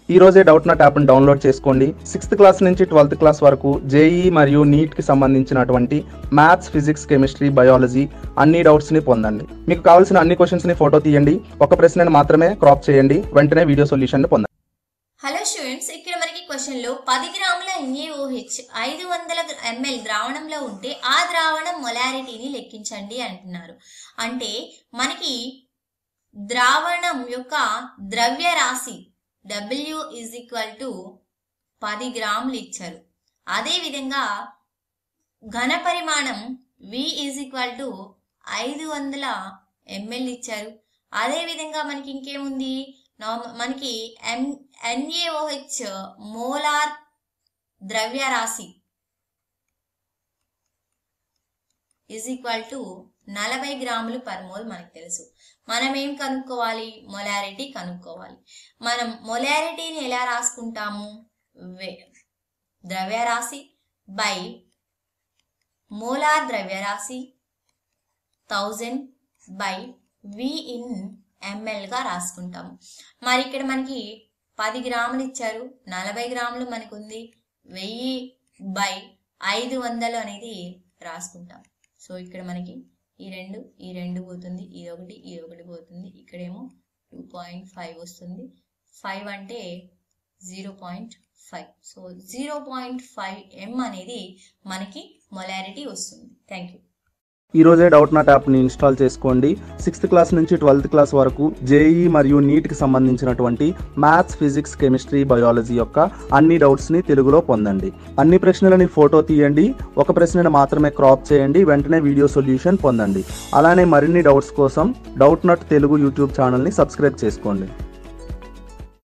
ఈ రోజే doubt nut యాప్ని డౌన్లోడ్ చేసుకోండి సిక్స్త్ క్లాస్ నుంచి ట్వెల్త్ క్లాస్ వరకు జేఈ మరియు నీట్కి సంబంధించినటువంటి మ్యాథ్స్ ఫిజిక్స్ కెమిస్ట్రీ బయాలజీ అన్ని డౌట్స్ని పొందండి మీకు కావాల్సిన అన్ని క్వశ్చన్స్ని ఫోటో తీయండి ఒక ప్రశ్నను మాత్రమే క్రాప్ చేయండి వెంటనే వీడియో సొల్యూషన్ పొందండి హలో స్టూడెంట్స్ ఇక్కడ మనకి క్వశ్చన్ లో పది గ్రాముల ఎన్ఏఓహెచ్ ఐదు వందల ఎంఎల్ ద్రావణంలో ఉంటే ఆ ద్రావణం మొలారిటీని లెక్కించండి అంటున్నారు అంటే మనకి ద్రావణం యొక్క ద్రవ్యరాశి డబ్ల్యూ ఈజ్ ఈక్వల్ టు పది గ్రాములు ఇచ్చారు అదే విధంగా ఘన పరిమాణం వి ఈజ్ ఈక్వల్ టు ఐదు వందల ఎంఎల్ ఇచ్చారు అదే విధంగా మనకి ఇంకేముంది నార్మ- మనకి ఎన్ ఎన్ఏఓహెచ్ మోలార్ ద్రవ్యరాశి ఈజ్ ఈక్వల్ టు నలభై గ్రాములు పర్ మోల్ మనకు తెలుసు మనం ఏం కనుక్కోవాలి మొలారిటీ కనుక్కోవాలి మనం మొలారిటీని ఎలా రాసుకుంటాము వే- ద్రవ్యరాశి బై మోలార్ ద్రవ్యరాశి thousand by V in ML గా రాసుకుంటాము మరి ఇక్కడ మనకి పది గ్రాములు ఇచ్చారు నలభై గ్రాములు మనకు ఉంది వెయ్యి బై ఐదు వందలు అనేది రాసుకుంటాం సో ఇక్కడ మనకి ఈ రెండు ఈ రెండు పోతుంది ఇది ఒకటి ఇది ఒకటి పోతుంది ఇక్కడేమో టూ పాయింట్ ఫైవ్ వస్తుంది ఫైవ్ అంటే zero point five so zero point five M అనేది మనకి మొలారిటీ వస్తుంది థ్యాంక్ యూ ఈ రోజే డౌట్ నాట్ యాప్ని ఇన్స్టాల్ చేసుకోండి సిక్స్త్ క్లాస్ నుంచి ట్వెల్త్ క్లాస్ వరకు జేఈ మరియు నీట్కి సంబంధించినటువంటి మ్యాథ్స్ ఫిజిక్స్ కెమిస్ట్రీ బయాలజీ యొక్క అన్ని డౌట్స్ని తెలుగులో పొందండి అన్ని ప్రశ్నలని ఫోటో తీయండి ఒక ప్రశ్నను మాత్రమే క్రాప్ చేయండి వెంటనే వీడియో సొల్యూషన్ పొందండి అలానే మరిన్ని డౌట్స్ కోసం డౌట్ నాట్ తెలుగు యూట్యూబ్ ఛానల్ని సబ్స్క్రైబ్ చేసుకోండి